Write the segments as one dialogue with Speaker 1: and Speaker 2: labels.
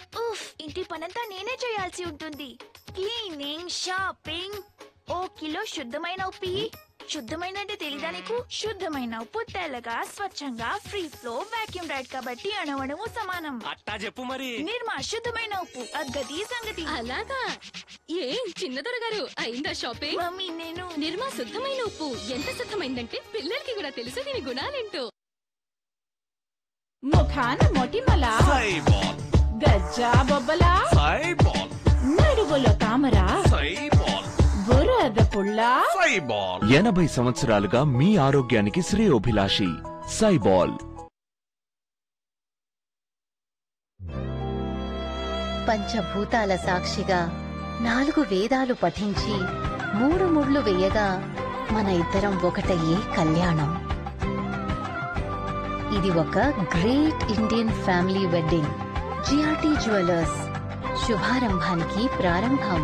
Speaker 1: ఉఫ్ ఇంటి పనంతా నేనే చేయాల్సి ఉంటుంది క్లీనింగ్ షాపింగ్ ఓ కిలో శుద్ధమైన ఉప్పి శుద్ధమైన అంటే తెలీదా నీకు శుద్ధమైన ఉప్పు తెల్లగా స్వచ్ఛంగా ఫ్రీ ఫ్లో వాక్యూమ్ రైడ్ కాబట్టి అణవణము సమానం
Speaker 2: అట్టా చెప్పు మరి
Speaker 1: నిర్మా శుద్ధమైన ఉప్పు అద్గతి సంగతి
Speaker 3: అలాగా ఏం చిన్నదొర గారు అయిందా షాపింగ్
Speaker 1: మమ్మీ నేను
Speaker 3: నిర్మా శుద్ధమైన ఉప్పు ఎంత శుద్ధమైందంటే పిల్లలకి కూడా తెలుసు దీని గుణాలేంటో
Speaker 4: ముఖాన మొటిమల
Speaker 2: సైబాల్
Speaker 4: గజ్జా బొబ్బల
Speaker 2: సైబాల్
Speaker 4: నడుగులో తామర
Speaker 2: సైబాల్
Speaker 4: బురద పుల్ల
Speaker 2: సైబాల్
Speaker 5: ఎనభై సంవత్సరాలుగా మీ ఆరోగ్యానికి శ్రేయోభిలాషి సైబాల్
Speaker 6: పంచభూతాల సాక్షిగా నాలుగు వేదాలు పఠించి మూడు ముళ్ళు వేయగా మన ఇద్దరం ఒకటయ్యే కళ్యాణం ఇది ఒక great Indian family wedding GRT jewellers శుభారంభానికి ప్రారంభం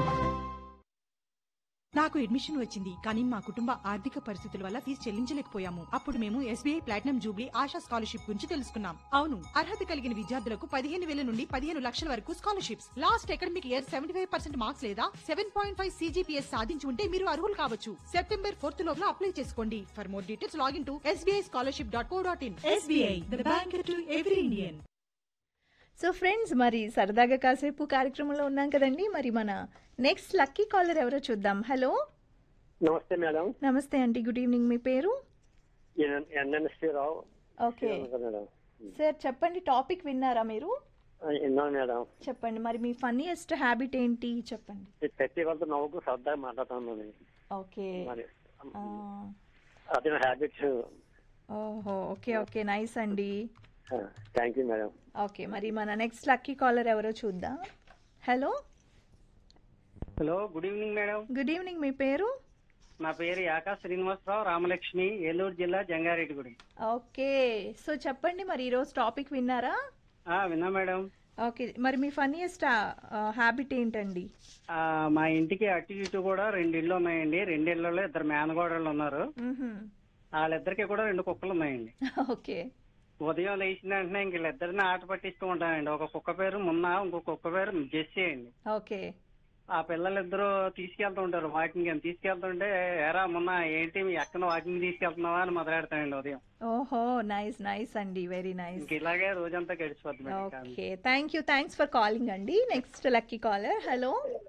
Speaker 7: నాకు అడ్మిషన్ వచ్చింది కానీ మా కుటుంబ ఆర్థిక పరిస్థితుల వల్ల ఫీజు చెల్లించలేకపోయాము అప్పుడు మేము SBI platinum jubilee Asha scholarship గురించి తెలుసుకున్నాం అవును అర్హత కలిగిన విద్యార్థులకు పదిహేను వేల నుండి పదిహేను లక్షల వరకు scholarships last academic year seventy five percent marks లేదా సెవెన్ పాయింట్ ఫైవ్ సీజీపీఎస్ సాధించి ఉంటే మీరు అర్హులు కావచ్చు సెప్టెంబర్ ఫోర్త్ లోపల అప్లై చేసుకోండి for more details login to SBI scholarship dot co dot in SBI the bank to every Indian
Speaker 8: so friends మరి సరదాగా కాసేపు కార్యక్రమంలో ఉన్నాం కదండి మరి మన నెక్స్ట్ లక్కీ కాలర్ ఎవరో చూద్దాం హలో
Speaker 9: నమస్తే మేడం
Speaker 8: నమస్తే అండి గుడ్ ఈవినింగ్ మీ పేరు
Speaker 9: NNST Rao
Speaker 8: okay
Speaker 9: madam
Speaker 8: sir చెప్పండి టాపిక్ విన్నారా మీరు
Speaker 9: విన్నాను మేడం
Speaker 8: చెప్పండి మరి మీ ఫన్నీయెస్ట్ హ్యాబిట్ ఏంటి చెప్పండి
Speaker 9: ఈ ప్రతి వాళ్ళతో నవ్వుకు సరదాగా మాట్లాడుతున్నాను
Speaker 8: ఓకే
Speaker 9: మరి
Speaker 8: ఆ,
Speaker 9: అదే నా హ్యాబిట్స్
Speaker 8: ఓహో ఓకే ఓకే నైస్ అండి
Speaker 9: థ్యాంక్ యూ మేడం
Speaker 8: ఓకే మరి మన నెక్స్ట్ లక్కీ కాలర్ ఎవరో చూద్దాం hello
Speaker 10: hello good evening madam
Speaker 8: good evening మీ పేరు
Speaker 10: నా పేరు యాకా శ్రీనివాసరావు రామలక్ష్మి ఏలూరు జిల్లా జంగారెడ్డిగుడి
Speaker 8: ఓకే సో చెప్పండి మరి ఈరోజు టాపిక్ విన్నారా
Speaker 10: ఆ, విన్నా మేడం
Speaker 8: ఓకే మరి మీ ఫన్నీయెస్ట్ హ్యాబిట్ ఏంటండి
Speaker 10: ఆ, మా ఇంటికి అటు ఇటు కూడా రెండు ఇళ్ళు ఉన్నాయండి రెండు ఇళ్లలో ఇద్దరు మేనగోడళ్ళు ఉన్నారు
Speaker 8: మ్మ్హ్మ్.
Speaker 10: వాళ్ళిద్దరికి కూడా రెండు కుక్కలు ఉన్నాయండి
Speaker 8: ఓకే
Speaker 10: ఉదయం లేచిన వెంటనే ఇంక వీళ్ళిద్దరిని ఆట పట్టిస్తూ ఉంటానండి ఒక కుక్క పేరు మున్న ఇంకో కుక్క పేరు జెస్సీ అండి
Speaker 8: ఓకే
Speaker 10: ఆ పిల్లలిద్దరూ తీసుకెళ్తూ ఉంటారు వాకింగ్ అని తీసుకెళ్తుంటే ఎరా మొన్న ఏంటి మీ అక్కన వాకింగ్ తీసుకెళ్తున్నావా అని మొదలెడతానండి ఉదయం
Speaker 8: ఓహో నైస్ నైస్ అండి వెరీ నైస్
Speaker 10: ఇంక ఇలాగే రోజంతా గడిచిపోతుంది మేడం ఇంకా.
Speaker 8: Okay thank you thanks for calling అండి next lucky caller hello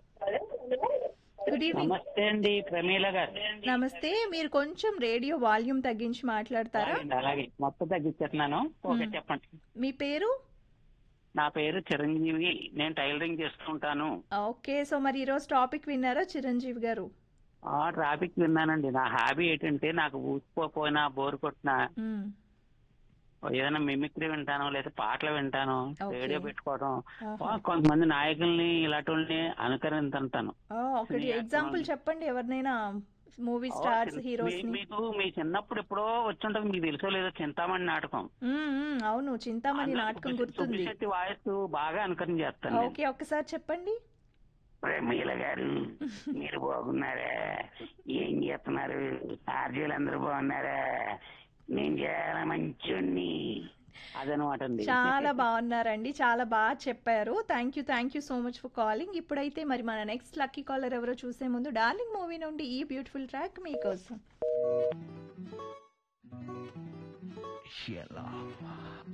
Speaker 8: good evening
Speaker 11: నమస్తే అండి ప్రమీల గారు
Speaker 8: నమస్తే మీరు కొంచెం రేడియో వాల్యూమ్ తగ్గించి మాట్లాడతారా
Speaker 11: అలాగే, అలాగే మొత్తం తగ్గించేస్తున్నాను ఓకే
Speaker 8: మ్మ్.
Speaker 11: చెప్పండి
Speaker 8: మీ పేరు
Speaker 11: నా పేరు చిరంజీవి నేను టైలరింగ్ చేస్తుంటాను
Speaker 8: ఓకే సో మరి ఈరోజు టాపిక్ విన్నారా చిరంజీవి గారు
Speaker 11: ఆ ట్రాఫిక్ విన్నానండి నా హాబీ ఏంటంటే నాకు ఊసిపోయినా బోర్ కొట్టినా
Speaker 8: మ్మ్.
Speaker 11: ఏదైనా మిమిక్రీ వింటాను లేదా పాటలు వింటాను
Speaker 8: Okay.
Speaker 11: రేడియో పెట్టుకోవడం
Speaker 8: ఆహా.
Speaker 11: ఆ, కొంతమంది నాయకుల్ని ఇలాంటి వాళ్ళని అనుకరింతుంటాను
Speaker 8: ఆ, ఒకటి
Speaker 11: సినీ
Speaker 8: ఎగ్జాంపుల్
Speaker 11: యాక్టర్
Speaker 8: చెప్పండి ఎవరినైనా మూవీ
Speaker 11: ఓ,
Speaker 8: స్టార్స్
Speaker 11: చిన్-
Speaker 8: హీరోస్
Speaker 11: మీ- మీకు మీ చిన్నప్పుడు ఎప్పుడో వచ్చుంటది మీకు తెలుసో లేదో చింతామణి నాటకం
Speaker 8: అవును చింతామణి
Speaker 11: అందులో
Speaker 8: నాటకం
Speaker 11: సుబ్బి-
Speaker 8: గుర్తుంది
Speaker 11: సుబ్బిశెట్టి వాయిస్ బాగా అనుకరణ చేస్తాను నేను.
Speaker 8: ఓకే ఒక్కసారి చెప్పండి
Speaker 11: ప్రమీల గారు మీరు బాగున్నారా ఏం చేస్తున్నారు ఆర్జీలు బాగున్నారా నేను చాలా మంచోడిని అదనమాట అండి
Speaker 8: చాలా బాగున్నారండి చాలా బాగా చెప్పారు thank you thank you so much for calling ఇప్పుడైతే మరి మన నెక్స్ట్ లక్కీ కాలర్ ఎవరో చూసే ముందు డార్లింగ్ మూవీ నుండి ఈ బ్యూటిఫుల్ ట్రాక్ మీకోసం
Speaker 5: ఎలా